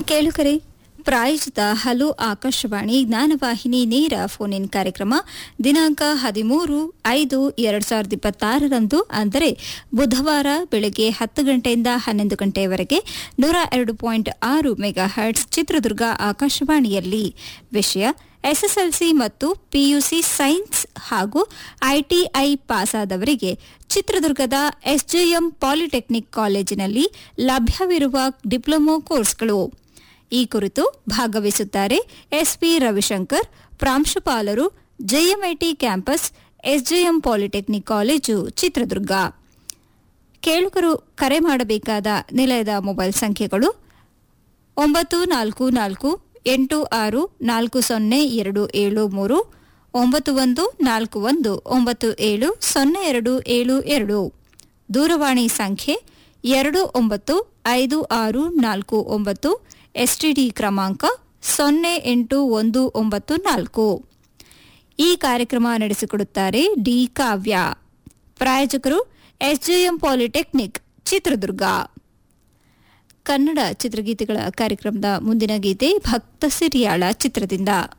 ಕೇಳುಗರೆ ಪ್ರಾಯೋಜಿತ ಹಲೋ ಆಕಾಶವಾಣಿ ಜ್ಞಾನವಾಹಿನಿ ನೇರ ಫೋನ್ ಇನ್ ಕಾರ್ಯಕ್ರಮ ದಿನಾಂಕ ಹದಿಮೂರು ಐದು ಎರಡ್ ಸಾವಿರದ ಇಪ್ಪತ್ತಾರರಂದು ಅಂದರೆ ಬುಧವಾರ ಬೆಳಗ್ಗೆ ಹತ್ತು ಗಂಟೆಯಿಂದ ಹನ್ನೊಂದು ಗಂಟೆಯವರೆಗೆ ನೂರ ಎರಡು ಪಾಯಿಂಟ್ ಆರು ಮೆಗಾ ಹರ್ಟ್ಸ್ ಚಿತ್ರದುರ್ಗ ಆಕಾಶವಾಣಿಯಲ್ಲಿ ವಿಷಯ ಎಸ್ಎಸ್ಎಲ್ಸಿ ಮತ್ತು ಪಿಯುಸಿ ಸೈನ್ಸ್ ಹಾಗೂ ಐಟಿಐ ಪಾಸಾದವರಿಗೆ ಚಿತ್ರದುರ್ಗದ ಎಸ್ಜೆಎಂ ಪಾಲಿಟೆಕ್ನಿಕ್ ಕಾಲೇಜಿನಲ್ಲಿ ಲಭ್ಯವಿರುವ ಡಿಪ್ಲೊಮೊ ಕೋರ್ಸ್ಗಳು ಈ ಕುರಿತು ಭಾಗವಹಿಸುತ್ತಾರೆ ಎಸ್ಪಿ ರವಿಶಂಕರ್ ಪ್ರಾಂಶುಪಾಲರು J M I T campus S J M polytechnic college Chitradurga ಕೇಳುಗರು ಕರೆ ಮಾಡಬೇಕಾದ ನಿಲಯದ ಮೊಬೈಲ್ ಸಂಖ್ಯೆಗಳು ಒಂಬತ್ತು ನಾಲ್ಕು ನಾಲ್ಕು ಎಂಟು ಆರು ನಾಲ್ಕು ಸೊನ್ನೆ ಎರಡು ಏಳು ಮೂರು ಒಂಬತ್ತು ಒಂದು ನಾಲ್ಕು ಒಂದು ಒಂಬತ್ತು ಏಳು ಸೊನ್ನೆ ಎರಡು ಏಳು ಎರಡು ದೂರವಾಣಿ ಸಂಖ್ಯೆ ಎರಡು ಒಂಬತ್ತು ಐದು ಆರು ನಾಲ್ಕು ಒಂಬತ್ತು ಎಸ್ಟಿಡಿ ಕ್ರಮಾಂಕ ಸೊನ್ನೆ ಎಂಟು ಒಂದು ಒಂಬತ್ತು ನಾಲ್ಕು ಈ ಕಾರ್ಯಕ್ರಮ ನಡೆಸಿಕೊಡುತ್ತಾರೆ ಡಿ ಕಾವ್ಯ ಪ್ರಾಯೋಜಕರು ಎಸ್ಜೆಎಂ ಪಾಲಿಟೆಕ್ನಿಕ್ ಚಿತ್ರದುರ್ಗ ಕನ್ನಡ ಚಿತ್ರಗೀತೆಗಳ ಕಾರ್ಯಕ್ರಮದ ಮುಂದಿನ ಗೀತೆ ಭಕ್ತ ಸಿರಿಯಾಳ ಚಿತ್ರದಿಂದ